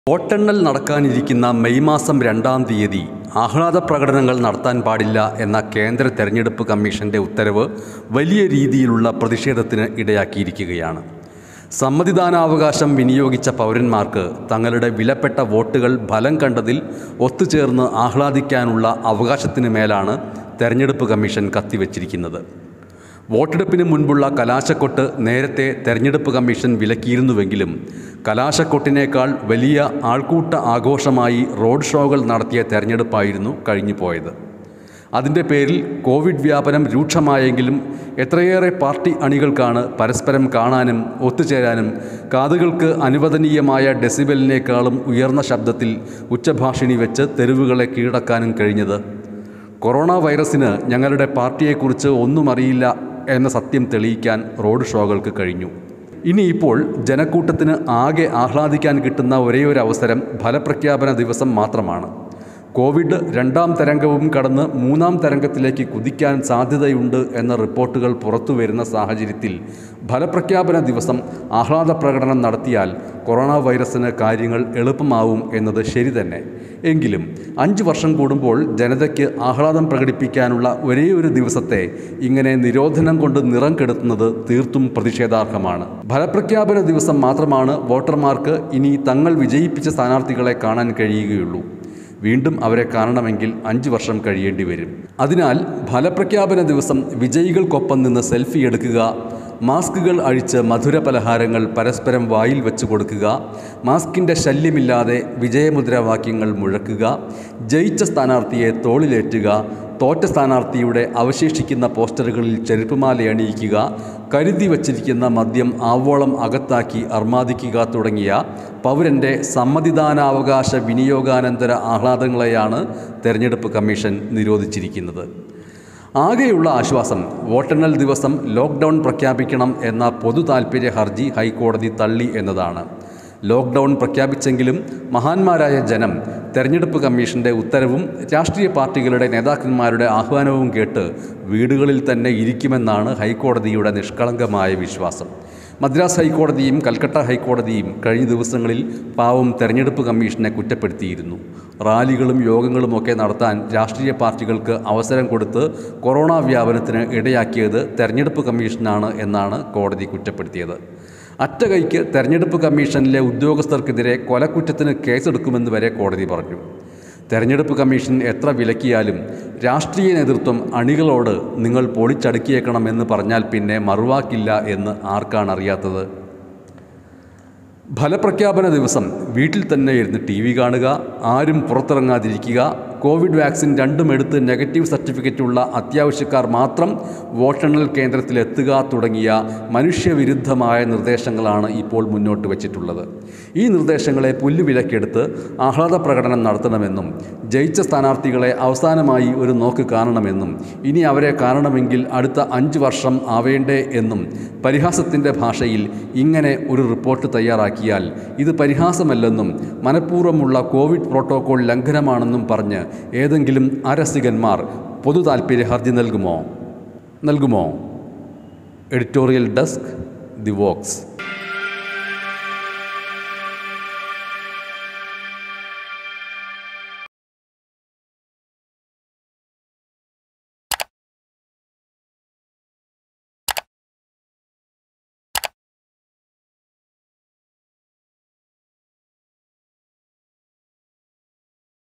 വോട്ടെണ്ണൽ നടക്കാനിരിക്കുന്ന മെയ് മാസം രണ്ടാം തീയതി ആഹ്ലാദ പ്രകടനങ്ങൾ നടത്താൻ പാടില്ല എന്ന കേന്ദ്ര തെരഞ്ഞെടുപ്പ് കമ്മീഷന്റെ ഉത്തരവ് വലിയ രീതിയിലുള്ള പ്രതിഷേധത്തിന് ഇടയാക്കിയിരിക്കുകയാണ് സമ്മതിദാനാവകാശം വിനിയോഗിച്ച പൗരന്മാർക്ക് തങ്ങളുടെ വിലപ്പെട്ട വോട്ടുകൾ ഫലം കണ്ടതിൽ ഒത്തുചേർന്ന് ആഹ്ലാദിക്കാനുള്ള അവകാശത്തിന് മേലാണ് തെരഞ്ഞെടുപ്പ് കമ്മീഷൻ കത്തിവച്ചിരിക്കുന്നത് വോട്ടെടുപ്പിന് മുൻപുള്ള കലാശക്കൊട്ട് നേരത്തെ തെരഞ്ഞെടുപ്പ് കമ്മീഷൻ വിലക്കിയിരുന്നുവെങ്കിലും കലാശക്കൊട്ടിനേക്കാൾ വലിയ ആൾക്കൂട്ട ആഘോഷമായി റോഡ് ഷോകൾ നടത്തിയ തെരഞ്ഞെടുപ്പായിരുന്നു കഴിഞ്ഞു പോയത് അതിൻ്റെ പേരിൽ കോവിഡ് വ്യാപനം രൂക്ഷമായെങ്കിലും എത്രയേറെ പാർട്ടി അണികൾക്കാണ് പരസ്പരം കാണാനും ഒത്തുചേരാനും കാതുകൾക്ക് അനുവദനീയമായ ഡെസിബലിനേക്കാളും ഉയർന്ന ശബ്ദത്തിൽ ഉച്ചഭാഷിണി വെച്ച് തെരുവുകളെ കീഴടക്കാനും കഴിഞ്ഞത് കൊറോണ വൈറസിന് ഞങ്ങളുടെ പാർട്ടിയെക്കുറിച്ച് ഒന്നും അറിയില്ല എന്ന സത്യം തെളിയിക്കാൻ റോഡ് ഷോകൾക്ക് കഴിഞ്ഞു ഇനിയിപ്പോൾ ജനക്കൂട്ടത്തിന് ആകെ ആഹ്ലാദിക്കാൻ കിട്ടുന്ന ഒരേയൊരു അവസരം ഫലപ്രഖ്യാപന ദിവസം മാത്രമാണ് കോവിഡ് രണ്ടാം തരംഗവും കടന്ന് മൂന്നാം തരംഗത്തിലേക്ക് കുതിക്കാൻ സാധ്യതയുണ്ട് എന്ന റിപ്പോർട്ടുകൾ പുറത്തു വരുന്ന സാഹചര്യത്തിൽ ഫലപ്രഖ്യാപന ദിവസം ആഹ്ലാദ പ്രകടനം നടത്തിയാൽ കൊറോണ വൈറസിന് കാര്യങ്ങൾ എളുപ്പമാവും എന്നത് ശരി തന്നെ എങ്കിലും അഞ്ച് വർഷം കൂടുമ്പോൾ ജനതയ്ക്ക് ആഹ്ലാദം പ്രകടിപ്പിക്കാനുള്ള ഒരേ ഒരു ദിവസത്തെ ഇങ്ങനെ നിരോധനം കൊണ്ട് നിറം കെടുത്തുന്നത് തീർത്തും പ്രതിഷേധാർഹമാണ് ഫലപ്രഖ്യാപന ദിവസം മാത്രമാണ് വോട്ടർമാർക്ക് ഇനി തങ്ങൾ വിജയിപ്പിച്ച സ്ഥാനാർത്ഥികളെ കാണാൻ കഴിയുകയുള്ളൂ വീണ്ടും അവരെ കാണണമെങ്കിൽ അഞ്ച് വർഷം കഴിയേണ്ടി വരും അതിനാൽ ഫലപ്രഖ്യാപന ദിവസം വിജയികൾക്കൊപ്പം നിന്ന് സെൽഫി എടുക്കുക മാസ്കുകൾ അഴിച്ച് മധുര പലഹാരങ്ങൾ പരസ്പരം വായിൽ വെച്ച് കൊടുക്കുക മാസ്കിൻ്റെ ശല്യമില്ലാതെ വിജയമുദ്രാവാക്യങ്ങൾ മുഴക്കുക ജയിച്ച സ്ഥാനാർത്ഥിയെ തോളിലേറ്റുക തോറ്റ സ്ഥാനാർത്ഥിയുടെ അവശേഷിക്കുന്ന പോസ്റ്ററുകളിൽ ചെരുപ്പുമാല അണിയിക്കുക കരുതി വച്ചിരിക്കുന്ന മദ്യം ആവോളം അകത്താക്കി അർമാദിക്കുക തുടങ്ങിയ പൗരൻ്റെ സമ്മതിദാനാവകാശ വിനിയോഗാനന്തര ആഹ്ലാദങ്ങളെയാണ് തെരഞ്ഞെടുപ്പ് കമ്മീഷൻ നിരോധിച്ചിരിക്കുന്നത് ആകെയുള്ള ആശ്വാസം വോട്ടെണ്ണൽ ദിവസം ലോക്ക്ഡൗൺ പ്രഖ്യാപിക്കണം എന്ന പൊതു താൽപ്പര്യ ഹർജി ഹൈക്കോടതി തള്ളി എന്നതാണ് ലോക്ക്ഡൗൺ പ്രഖ്യാപിച്ചെങ്കിലും മഹാന്മാരായ ജനം തെരഞ്ഞെടുപ്പ് കമ്മീഷന്റെ ഉത്തരവും രാഷ്ട്രീയ പാർട്ടികളുടെ നേതാക്കന്മാരുടെ ആഹ്വാനവും കേട്ട് വീടുകളിൽ തന്നെ ഇരിക്കുമെന്നാണ് ഹൈക്കോടതിയുടെ നിഷ്കളങ്കമായ വിശ്വാസം മദ്രാസ് ഹൈക്കോടതിയും കൽക്കട്ട ഹൈക്കോടതിയും കഴിഞ്ഞ ദിവസങ്ങളിൽ പാവം തെരഞ്ഞെടുപ്പ് കമ്മീഷനെ കുറ്റപ്പെടുത്തിയിരുന്നു റാലികളും യോഗങ്ങളുമൊക്കെ നടത്താൻ രാഷ്ട്രീയ പാർട്ടികൾക്ക് അവസരം കൊടുത്ത് കൊറോണ വ്യാപനത്തിന് ഇടയാക്കിയത് തെരഞ്ഞെടുപ്പ് കമ്മീഷനാണ് എന്നാണ് കോടതി കുറ്റപ്പെടുത്തിയത് അറ്റകൈക്ക് തെരഞ്ഞെടുപ്പ് കമ്മീഷനിലെ ഉദ്യോഗസ്ഥർക്കെതിരെ കൊലക്കുറ്റത്തിന് കേസെടുക്കുമെന്ന് വരെ കോടതി പറഞ്ഞു തെരഞ്ഞെടുപ്പ് കമ്മീഷൻ എത്ര വിലക്കിയാലും രാഷ്ട്രീയ നേതൃത്വം അണികളോട് നിങ്ങൾ പൊളിച്ചടുക്കിയേക്കണമെന്ന് പറഞ്ഞാൽ പിന്നെ മറുവാക്കില്ല എന്ന് ആർക്കാണ് അറിയാത്തത് ഫലപ്രഖ്യാപന ദിവസം വീട്ടിൽ തന്നെ ഇരുന്ന് ടി വി കാണുക ആരും പുറത്തിറങ്ങാതിരിക്കുക കോവിഡ് വാക്സിൻ രണ്ടും എടുത്ത് നെഗറ്റീവ് സർട്ടിഫിക്കറ്റുള്ള അത്യാവശ്യക്കാർ മാത്രം വോട്ടെണ്ണൽ കേന്ദ്രത്തിലെത്തുക തുടങ്ങിയ മനുഷ്യവിരുദ്ധമായ നിർദ്ദേശങ്ങളാണ് ഇപ്പോൾ മുന്നോട്ട് വച്ചിട്ടുള്ളത് ഈ നിർദ്ദേശങ്ങളെ പുല്ലുവിലക്കെടുത്ത് ആഹ്ലാദ പ്രകടനം നടത്തണമെന്നും ജയിച്ച സ്ഥാനാർത്ഥികളെ അവസാനമായി ഒരു നോക്ക് കാണണമെന്നും ഇനി അവരെ കാണണമെങ്കിൽ അടുത്ത അഞ്ച് വർഷം ആവേണ്ടേ എന്നും പരിഹാസത്തിൻ്റെ ഭാഷയിൽ ഇങ്ങനെ ഒരു റിപ്പോർട്ട് തയ്യാറാക്കിയാൽ ഇത് പരിഹാസമല്ലെന്നും മനഃപൂർവ്വമുള്ള കോവിഡ് പ്രോട്ടോകോൾ ലംഘനമാണെന്നും പറഞ്ഞ് ഏതെങ്കിലും അരസികന്മാർ പൊതു താൽപ്പര്യ ഹർജി നൽകുമോ നൽകുമോ എഡിറ്റോറിയൽ ഡെസ്ക് ദി വോക്സ്